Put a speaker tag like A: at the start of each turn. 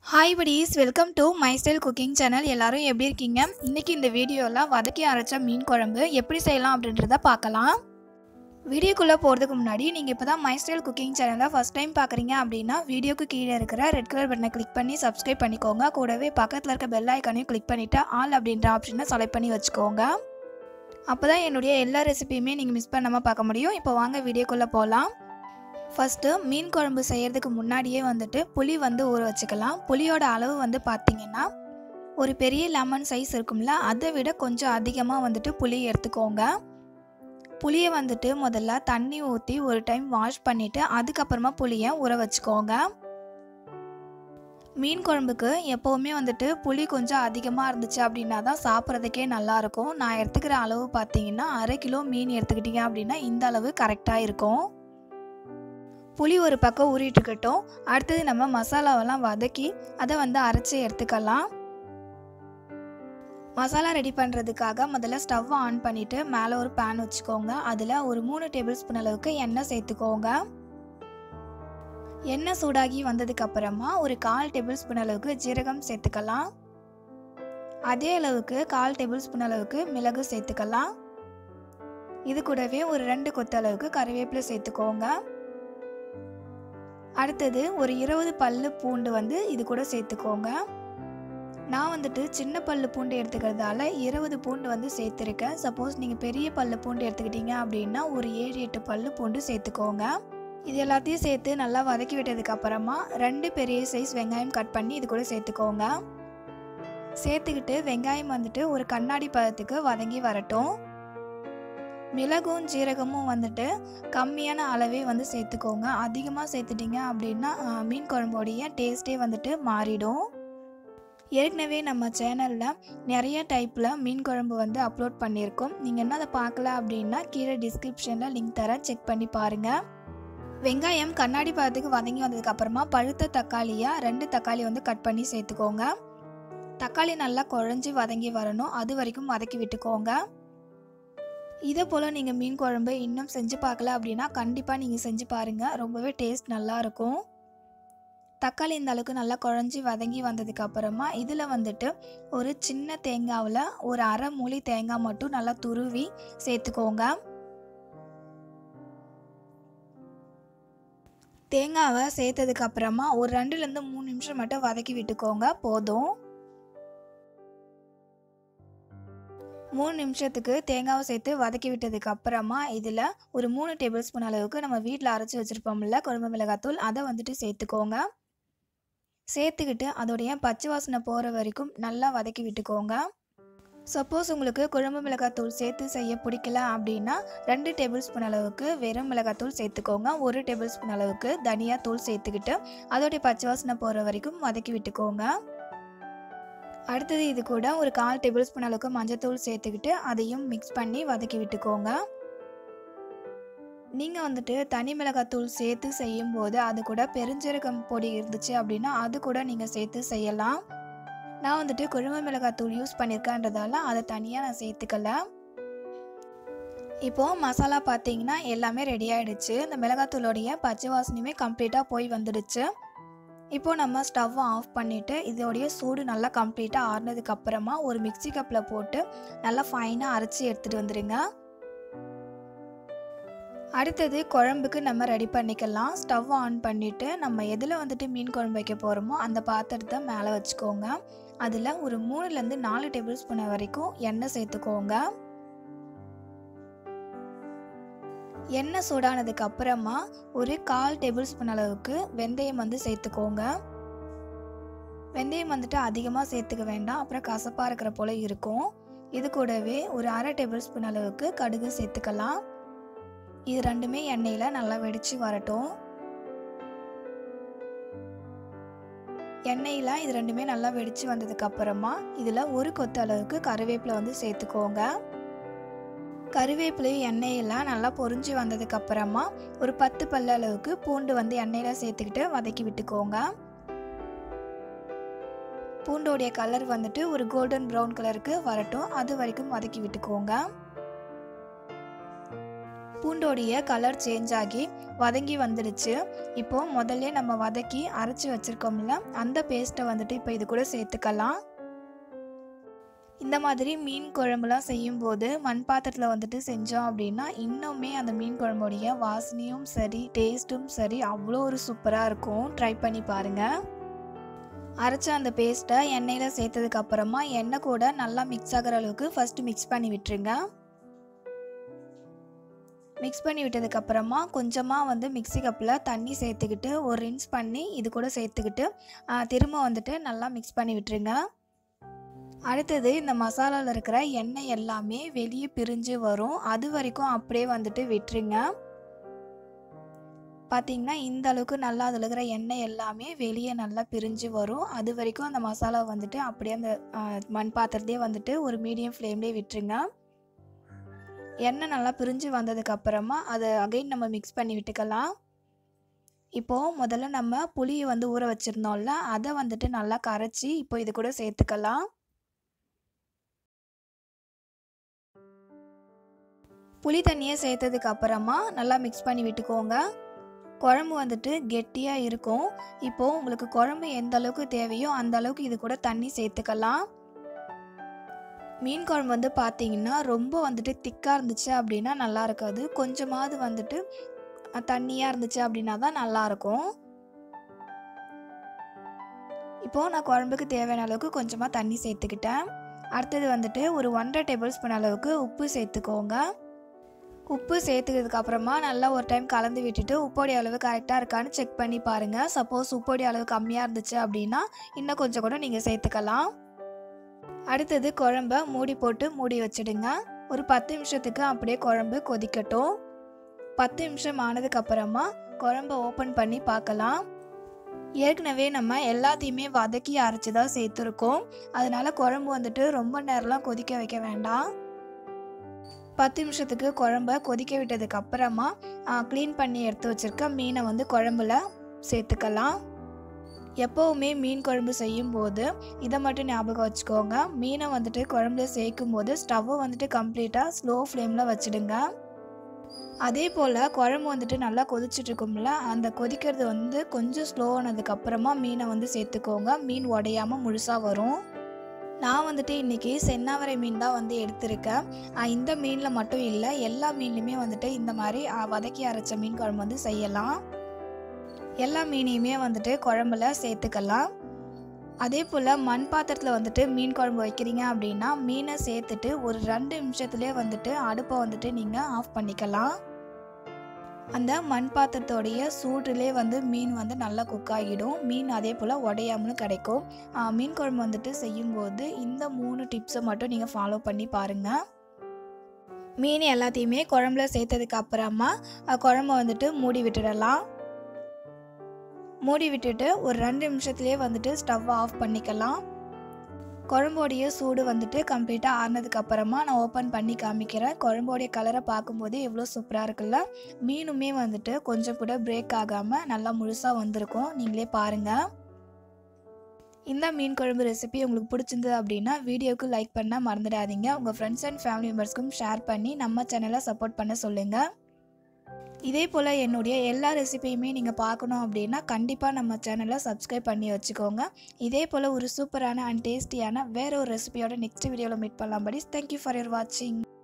A: hi buddies welcome to my style cooking channel எல்லாரும் எப்படி இருக்கீங்க இன்னைக்கு இந்த வீடியோவில் வதக்கி அரைச்ச மீன் குழம்பு எப்படி செய்யலாம் அப்படின்றத பார்க்கலாம் வீடியோக்குள்ளே போகிறதுக்கு முன்னாடி நீங்கள் இப்போ தான் மை ஸ்டைல் குக்கிங் சேனலை ஃபஸ்ட் டைம் பார்க்குறீங்க அப்படின்னா வீடியோக்கு கீழே இருக்கிற ரெட் கலர் பட்டனை கிளிக் பண்ணி சப்ஸ்கிரைப் பண்ணிக்கோங்க கூடவே பக்கத்தில் இருக்க பெல் ஐக்கானையும் கிளிக் பண்ணிவிட்டு ஆல் அப்படின்ற ஆப்ஷனை செலக்ட் பண்ணி வச்சுக்கோங்க அப்போ தான் என்னுடைய எல்லா ரெசிபியுமே நீங்கள் மிஸ் பண்ணாமல் பார்க்க முடியும் இப்போ வாங்க வீடியோக்குள்ளே போகலாம் ஃபஸ்ட்டு மீன் குழம்பு செய்கிறதுக்கு முன்னாடியே வந்துட்டு புளி வந்து ஊற வச்சுக்கலாம் புளியோட அளவு வந்து பார்த்திங்கன்னா ஒரு பெரிய லெமன் சைஸ் இருக்கும்ல அதை விட கொஞ்சம் அதிகமாக வந்துட்டு புளி எடுத்துக்கோங்க புளியை வந்துட்டு முதல்ல தண்ணி ஊற்றி ஒரு டைம் வாஷ் பண்ணிவிட்டு அதுக்கப்புறமா புளியை ஊற வச்சுக்கோங்க மீன் குழம்புக்கு எப்போவுமே வந்துட்டு புளி கொஞ்சம் அதிகமாக இருந்துச்சு அப்படின்னா தான் சாப்பிட்றதுக்கே நல்லாயிருக்கும் நான் எடுத்துக்கிற அளவு பார்த்தீங்கன்னா அரை கிலோ மீன் எடுத்துக்கிட்டீங்க அப்படின்னா இந்த அளவு கரெக்டாக இருக்கும் புளி ஒரு பக்கம் ஊறிட்டு இருக்கட்டும் அடுத்தது நம்ம மசாலாவெல்லாம் வதக்கி அதை வந்து அரைச்சி எடுத்துக்கலாம் மசாலா ரெடி பண்ணுறதுக்காக முதல்ல ஸ்டவ் ஆன் பண்ணிவிட்டு மேலே ஒரு பேன் வச்சுக்கோங்க அதில் ஒரு மூணு டேபிள் ஸ்பூன் அளவுக்கு எண்ணெய் சேர்த்துக்கோங்க எண்ணெய் சூடாகி வந்ததுக்கு அப்புறமா ஒரு கால் டேபிள் ஸ்பூன் அளவுக்கு ஜீரகம் சேர்த்துக்கலாம் அதே அளவுக்கு கால் டேபிள் ஸ்பூன் அளவுக்கு மிளகு சேர்த்துக்கலாம் இது கூடவே ஒரு ரெண்டு கொத்து அளவுக்கு கறிவேப்பிலை சேர்த்துக்கோங்க அடுத்தது ஒரு இருபது பல்லு பூண்டு வந்து இது கூட சேர்த்துக்கோங்க நான் வந்துட்டு சின்ன பல்லு பூண்டு எடுத்துக்கிறதால இருபது பூண்டு வந்து சேர்த்துருக்கேன் சப்போஸ் நீங்கள் பெரிய பல்லு பூண்டு எடுத்துக்கிட்டீங்க அப்படின்னா ஒரு ஏழு எட்டு பல்லு பூண்டு சேர்த்துக்கோங்க இது எல்லாத்தையும் சேர்த்து நல்லா வதக்கி விட்டதுக்கு அப்புறமா ரெண்டு பெரிய சைஸ் வெங்காயம் கட் பண்ணி இது கூட சேர்த்துக்கோங்க சேர்த்துக்கிட்டு வெங்காயம் வந்துட்டு ஒரு கண்ணாடி பதத்துக்கு வதங்கி வரட்டும் மிளகும் ஜீரகமும் வந்துட்டு கம்மியான அளவே வந்து சேர்த்துக்கோங்க அதிகமாக சேர்த்துட்டிங்க அப்படின்னா மீன் குழம்போடைய டேஸ்ட்டே வந்துட்டு மாறிடும் ஏற்கனவே நம்ம சேனலில் நிறைய டைப்பில் மீன் குழம்பு வந்து அப்லோட் பண்ணியிருக்கோம் நீங்கள் என்ன அதை பார்க்கல அப்படின்னா கீழே டிஸ்கிரிப்ஷனில் லிங்க் தரேன் செக் பண்ணி பாருங்கள் வெங்காயம் கண்ணாடி பழத்துக்கு வதங்கி வந்ததுக்கப்புறமா பழுத்த தக்காளியாக ரெண்டு தக்காளி வந்து கட் பண்ணி சேர்த்துக்கோங்க தக்காளி நல்லா குழஞ்சி வதங்கி வரணும் அது வரைக்கும் வதக்கி விட்டுக்கோங்க இதே போல் நீங்கள் மீன் குழம்பு இன்னும் செஞ்சு பார்க்கல அப்படின்னா கண்டிப்பாக நீங்கள் செஞ்சு பாருங்கள் ரொம்பவே டேஸ்ட் நல்லாயிருக்கும் தக்காளி இந்த அளவுக்கு நல்லா குழஞ்சி வதங்கி வந்ததுக்கு அப்புறமா இதில் வந்துட்டு ஒரு சின்ன தேங்காவில் ஒரு அரை மூலி தேங்காய் மட்டும் நல்லா துருவி சேர்த்துக்கோங்க தேங்காவை சேர்த்ததுக்கு அப்புறமா ஒரு ரெண்டுலேருந்து மூணு நிமிஷம் மட்டும் வதக்கி விட்டுக்கோங்க போதும் மூணு நிமிஷத்துக்கு தேங்காவை சேர்த்து வதக்கி விட்டதுக்கு அப்புறமா இதில் ஒரு மூணு டேபிள் ஸ்பூன் அளவுக்கு நம்ம வீட்டில் அரைச்சி வச்சுருப்போம்ல குழம்பு மிளகாத்தூள் அதை வந்துட்டு சேர்த்துக்கோங்க சேர்த்துக்கிட்டு அதோடைய பச்சை வாசனை போகிற வரைக்கும் நல்லா வதக்கி விட்டுக்கோங்க சப்போஸ் உங்களுக்கு குழம்பு மிளகாத்தூள் சேர்த்து செய்ய பிடிக்கல அப்படின்னா ரெண்டு டேபிள் ஸ்பூன் அளவுக்கு வெறும் மிளகாத்தூள் சேர்த்துக்கோங்க ஒரு டேபிள் ஸ்பூன் அளவுக்கு தனியாத்தூள் சேர்த்துக்கிட்டு அதோடைய பச்சை வாசனை போகிற வரைக்கும் வதக்கி விட்டுக்கோங்க அடுத்தது இது கூட ஒரு கால் டேபிள் ஸ்பூன் அளவுக்கு மஞ்சத்தூள் சேர்த்துக்கிட்டு அதையும் மிக்ஸ் பண்ணி வதக்கி விட்டுக்கோங்க நீங்கள் வந்துட்டு தனி மிளகாத்தூள் சேர்த்து செய்யும்போது அது கூட பெருஞ்சீரகம் பொடி இருந்துச்சு அப்படின்னா அது கூட நீங்கள் சேர்த்து செய்யலாம் நான் வந்துட்டு குழம்பு மிளகாத்தூள் யூஸ் பண்ணியிருக்கேன்றதால அதை தனியாக நான் சேர்த்துக்கல இப்போது மசாலா பார்த்தீங்கன்னா எல்லாமே ரெடி ஆகிடுச்சு இந்த மிளகாத்தூளோடைய பச்சை வாசனையுமே கம்ப்ளீட்டாக போய் வந்துடுச்சு இப்போ நம்ம ஸ்டவ்வை ஆஃப் பண்ணிவிட்டு இதோடைய சூடு நல்லா கம்ப்ளீட்டாக ஆறுனதுக்கு அப்புறமா ஒரு மிக்சி கப்பில் போட்டு நல்லா ஃபைனாக அரைச்சி எடுத்துகிட்டு வந்துடுங்க அடுத்தது குழம்புக்கு நம்ம ரெடி பண்ணிக்கலாம் ஸ்டவ் ஆன் பண்ணிவிட்டு நம்ம எதில் வந்துட்டு மீன் குழம்பு வைக்க போகிறோமோ அந்த பாத்திரத்தை மேலே வச்சுக்கோங்க அதில் ஒரு மூணுலேருந்து நாலு டேபிள் ஸ்பூன் வரைக்கும் எண்ணெய் சேர்த்துக்கோங்க எண்ணெய் சூடானதுக்கு அப்புறமா ஒரு கால் டேபிள் ஸ்பூன் அளவுக்கு வெந்தயம் வந்து சேர்த்துக்கோங்க வெந்தயம் வந்துட்டு அதிகமாக சேர்த்துக்க வேண்டாம் அப்புறம் கசப்பாக இருக்கிற போல இருக்கும் இது கூடவே ஒரு அரை டேபிள் ஸ்பூன் அளவுக்கு கடுகு சேர்த்துக்கலாம் இது ரெண்டுமே எண்ணெயில் நல்லா வெடித்து வரட்டும் எண்ணெயில் இது ரெண்டுமே நல்லா வெடித்து வந்ததுக்கு அப்புறமா இதில் ஒரு கொத்து அளவுக்கு கருவேப்பிலை வந்து சேர்த்துக்கோங்க கருவேப்பிலையும் எண்ணெயெல்லாம் நல்லா பொறிஞ்சு வந்ததுக்கு அப்புறமா ஒரு பத்து பல்ல அளவுக்கு பூண்டு வந்து எண்ணெயில் சேர்த்துக்கிட்டு வதக்கி விட்டுக்கோங்க பூண்டோடைய கலர் வந்துட்டு ஒரு கோல்டன் ப்ரௌன் கலருக்கு வரட்டும் அது வரைக்கும் வதக்கி விட்டுக்கோங்க பூண்டோட பூண்டோடைய கலர் சேஞ்ச் ஆகி வதங்கி வந்துடுச்சு இப்போ முதல்ல நம்ம வதக்கி அரைச்சி வச்சுருக்கோம்ல அந்த பேஸ்ட்டை வந்துட்டு இப்போ இது கூட சேர்த்துக்கலாம் இந்த மாதிரி மீன் குழம்புலாம் செய்யும்போது மண் பாத்திரத்தில் வந்துட்டு செஞ்சோம் அப்படின்னா இன்னுமே அந்த மீன் குழம்புடைய வாசனையும் சரி டேஸ்ட்டும் சரி அவ்வளோ ஒரு சூப்பராக இருக்கும் ட்ரை பண்ணி பாருங்கள் அரைச்ச அந்த பேஸ்ட்டை எண்ணெயில் சேர்த்ததுக்கு அப்புறமா எண்ணெய் கூட நல்லா மிக்ஸ் ஆகிற அளவுக்கு ஃபஸ்ட்டு மிக்ஸ் பண்ணி விட்டுருங்க மிக்ஸ் பண்ணி விட்டதுக்கு அப்புறமா கொஞ்சமாக வந்து மிக்ஸி கப்பில் தண்ணி சேர்த்துக்கிட்டு ஒரு ரின்ஸ் பண்ணி இது கூட சேர்த்துக்கிட்டு திரும்ப வந்துட்டு நல்லா மிக்ஸ் பண்ணி விட்டுருங்க அடுத்தது இந்த மசாலாவில் இருக்கிற எண்ணெய் எல்லாமே வெளியே பிரிஞ்சு வரும் அது வரைக்கும் அப்படியே வந்துட்டு விட்டுருங்க பார்த்தீங்கன்னா இந்த அளவுக்கு நல்லா அதில் இருக்கிற எண்ணெய் எல்லாமே வெளியே நல்லா பிரிஞ்சு வரும் அது வரைக்கும் அந்த மசாலா வந்துட்டு அப்படியே அந்த மண் பாத்திரத்தையே வந்துட்டு ஒரு மீடியம் ஃப்ளேம்லேயே விட்டுருங்க எண்ணெய் நல்லா பிரிஞ்சு வந்ததுக்கு அப்புறமா அதை அகைன் நம்ம மிக்ஸ் பண்ணி விட்டுக்கலாம் இப்போது முதல்ல நம்ம புளியை வந்து ஊற வச்சுருந்தோம்ல அதை வந்துட்டு நல்லா கரைச்சி இப்போ இது கூட சேர்த்துக்கலாம் புளி தண்ணியை சேர்த்ததுக்கு அப்புறமா நல்லா மிக்ஸ் பண்ணி விட்டுக்கோங்க குழம்பு வந்துட்டு கெட்டியாக இருக்கும் இப்போது உங்களுக்கு குழம்பு எந்த அளவுக்கு தேவையோ அந்த அளவுக்கு இது கூட தண்ணி சேர்த்துக்கலாம் மீன் குழம்பு வந்து பார்த்தீங்கன்னா ரொம்ப வந்துட்டு திக்காக இருந்துச்சு அப்படின்னா நல்லா இருக்காது கொஞ்சமாவது வந்துட்டு தண்ணியாக இருந்துச்சு அப்படின்னா தான் நல்லாயிருக்கும் இப்போது நான் குழம்புக்கு தேவையான அளவுக்கு கொஞ்சமாக தண்ணி சேர்த்துக்கிட்டேன் அடுத்தது வந்துட்டு ஒரு ஒன்றரை டேபிள் ஸ்பூன் அளவுக்கு உப்பு சேர்த்துக்கோங்க உப்பு சேர்த்துக்கிறதுக்கு அப்புறமா நல்லா ஒரு டைம் கலந்து விட்டுட்டு உப்போடைய அளவு கரெக்டாக இருக்கான்னு செக் பண்ணி பாருங்கள் சப்போஸ் உப்போடைய அளவு கம்மியாக இருந்துச்சு அப்படின்னா இன்னும் கொஞ்சம் கூட நீங்கள் சேர்த்துக்கலாம் அடுத்தது குழம்ப மூடி போட்டு மூடி வச்சிடுங்க ஒரு பத்து நிமிஷத்துக்கு அப்படியே குழம்பு கொதிக்கட்டும் பத்து நிமிஷம் ஆனதுக்கு அப்புறமா குழம்ப ஓப்பன் பண்ணி பார்க்கலாம் ஏற்கனவே நம்ம எல்லாத்தையுமே வதக்கி அரைச்சி தான் சேர்த்துருக்கோம் அதனால குழம்பு வந்துட்டு ரொம்ப நேரம்லாம் கொதிக்க வைக்க வேண்டாம் பத்து நிமிஷத்துக்கு குழம்ப கொதிக்க விட்டதுக்கு அப்புறமா க்ளீன் பண்ணி எடுத்து வச்சுருக்க மீனை வந்து குழம்புல சேர்த்துக்கலாம் எப்போவுமே மீன் குழம்பு செய்யும்போது இதை மட்டும் ஞாபகம் வச்சுக்கோங்க மீனை வந்துட்டு குழம்புல சேர்க்கும் போது ஸ்டவ்வை வந்துட்டு கம்ப்ளீட்டாக ஸ்லோ ஃப்ளேமில் வச்சுடுங்க அதே போல் குழம்பு வந்துட்டு நல்லா கொதிச்சுட்டு இருக்கும்ல அந்த கொதிக்கிறது வந்து கொஞ்சம் ஸ்லோ ஆனதுக்கப்புறமா மீனை வந்து சேர்த்துக்கோங்க மீன் உடையாமல் முழுசாக வரும் நான் வந்துட்டு இன்றைக்கி சென்னாவரை மீன் தான் வந்து எடுத்திருக்கேன் இந்த மீனில் மட்டும் இல்லை எல்லா மீன்லையுமே வந்துட்டு இந்த மாதிரி வதக்கி அரைச்ச மீன் குழம்பு வந்து செய்யலாம் எல்லா மீனையுமே வந்துட்டு குழம்புல சேர்த்துக்கலாம் அதே போல் மண் பாத்திரத்தில் வந்துட்டு மீன் குழம்பு வைக்கிறீங்க அப்படின்னா மீனை சேர்த்துட்டு ஒரு ரெண்டு நிமிஷத்துலேயே வந்துட்டு அடுப்பை வந்துட்டு நீங்கள் ஆஃப் பண்ணிக்கலாம் அந்த மண் பாத்திரத்தோடைய சூடுலே வந்து மீன் வந்து நல்லா குக் ஆகிடும் மீன் அதே போல் உடையாமலும் கிடைக்கும் மீன் குழம்பு வந்துட்டு செய்யும்போது இந்த மூணு டிப்ஸை மட்டும் நீங்கள் ஃபாலோ பண்ணி பாருங்கள் மீன் எல்லாத்தையுமே குழம்புல சேர்த்ததுக்கு அப்புறமா குழம்பு வந்துட்டு மூடி விட்டுடலாம் மூடி விட்டுட்டு ஒரு ரெண்டு நிமிஷத்துலேயே வந்துட்டு ஸ்டவ் ஆஃப் பண்ணிக்கலாம் குழம்போடைய சூடு வந்துட்டு கம்ப்ளீட்டாக ஆறினதுக்கு அப்புறமா நான் ஓப்பன் பண்ணி காமிக்கிறேன் குழம்போடைய கலரை பார்க்கும்போது எவ்வளோ சூப்பராக இருக்குல்ல மீனுமே வந்துட்டு கொஞ்சம் கூட பிரேக் ஆகாமல் நல்லா முழுசாக வந்திருக்கும் நீங்களே பாருங்கள் இந்த மீன் குழம்பு ரெசிபி உங்களுக்கு பிடிச்சிருந்தது அப்படின்னா வீடியோவுக்கு லைக் பண்ண மறந்துடாதீங்க உங்கள் ஃப்ரெண்ட்ஸ் அண்ட் ஃபேமிலி மெம்பர்ஸ்க்கும் ஷேர் பண்ணி நம்ம சேனலை சப்போர்ட் பண்ண சொல்லுங்கள் இதே போல் என்னுடைய எல்லா ரெசிபியுமே நீங்கள் பார்க்கணும் அப்படின்னா கண்டிப்பாக நம்ம சேனலை சப்ஸ்கிரைப் பண்ணி வச்சுக்கோங்க இதே போல் ஒரு சூப்பரான அண்ட் டேஸ்டியான வேற ஒரு ரெசிபியோட நெக்ஸ்ட் வீடியோவில் மீட் பண்ணலாம் படி தேங்க்யூ ஃபார் யர் வாட்சிங்